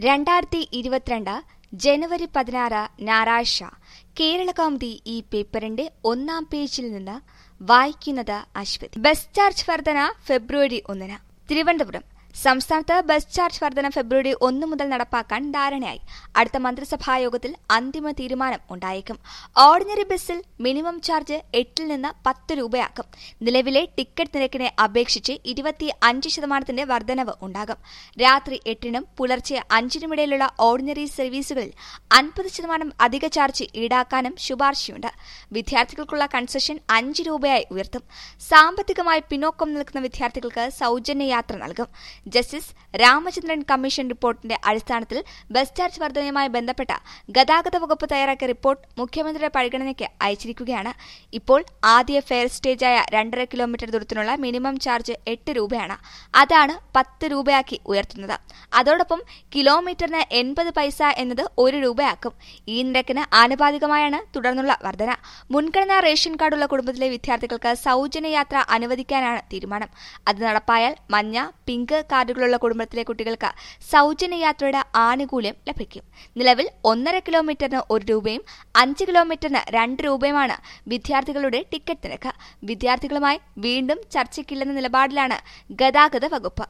രണ്ടായിരത്തി ഇരുപത്തിരണ്ട് ജനുവരി പതിനാറ് ഞായറാഴ്ച കേരളകൗമുദി ഈ പേപ്പറിന്റെ ഒന്നാം പേജിൽ നിന്ന് വായിക്കുന്നത് അശ്വതി ബസ് ചാർജ് വർധന ഫെബ്രുവരി ഒന്നിന് തിരുവനന്തപുരം സംസ്ഥാനത്ത് ബസ് ചാർജ് വർധന ഫെബ്രുവരി ഒന്ന് മുതൽ നടപ്പാക്കാൻ ധാരണയായി അടുത്ത മന്ത്രിസഭാ യോഗത്തിൽ അന്തിമ തീരുമാനം ഉണ്ടായേക്കും ഓർഡിനറി ബസ്സിൽ മിനിമം ചാർജ് എട്ടിൽ നിന്ന് പത്ത് രൂപയാക്കും നിലവിലെ ടിക്കറ്റ് നിരക്കിനെ അപേക്ഷിച്ച് ഇരുപത്തി അഞ്ച് ശതമാനത്തിന്റെ വർധനവ് ഉണ്ടാകും രാത്രി എട്ടിനും പുലർച്ചെ അഞ്ചിനുമിടയിലുള്ള ഓർഡിനറി സർവീസുകളിൽ അൻപത് ശതമാനം അധിക ചാർജ് ഈടാക്കാനും ശുപാർശയുണ്ട് വിദ്യാർത്ഥികൾക്കുള്ള കൺസെഷൻ അഞ്ച് രൂപയായി ഉയർത്തും സാമ്പത്തികമായി പിന്നോക്കം നിൽക്കുന്ന വിദ്യാർത്ഥികൾക്ക് സൌജന്യ യാത്ര നൽകും ജസ്റ്റിസ് രാമചന്ദ്രൻ കമ്മീഷൻ റിപ്പോർട്ടിന്റെ അടിസ്ഥാനത്തിൽ ബസ് ചാർജ് വർധനയുമായി ബന്ധപ്പെട്ട ഗതാഗത വകുപ്പ് തയ്യാറാക്കിയ റിപ്പോർട്ട് മുഖ്യമന്ത്രിയുടെ പരിഗണനയ്ക്ക് അയച്ചിരിക്കുകയാണ് ഇപ്പോൾ ആദ്യ ഫെയർ സ്റ്റേജായ രണ്ടര കിലോമീറ്റർ ദൂരത്തിനുള്ള മിനിമം ചാർജ് എട്ട് രൂപയാണ് അതാണ് പത്ത് രൂപയാക്കി ഉയർത്തുന്നത് അതോടൊപ്പം കിലോമീറ്ററിന് എൺപത് പൈസ എന്നത് ഒരു രൂപയാക്കും ഈ നിരക്കിന് ആനുപാതികമായാണ് തുടർന്നുള്ള വർധന മുൻഗണനാ റേഷൻ കാർഡുള്ള കുടുംബത്തിലെ വിദ്യാർത്ഥികൾക്ക് സൌജന്യ യാത്ര അനുവദിക്കാനാണ് തീരുമാനം അത് നടപ്പായാൽ മഞ്ഞ പിങ്ക് കാർഡുകളുള്ള കുടുംബത്തിലെ കുട്ടികൾക്ക് സൌജന്യ യാത്രയുടെ ആനുകൂല്യം ലഭിക്കും നിലവിൽ ഒന്നര കിലോമീറ്ററിന് ഒരു രൂപയും അഞ്ച് കിലോമീറ്ററിന് രണ്ട് രൂപയുമാണ് വിദ്യാർത്ഥികളുടെ ടിക്കറ്റ് നിരക്ക് വിദ്യാർത്ഥികളുമായി വീണ്ടും ചർച്ചയ്ക്കില്ലെന്ന നിലപാടിലാണ് ഗതാഗത വകുപ്പ്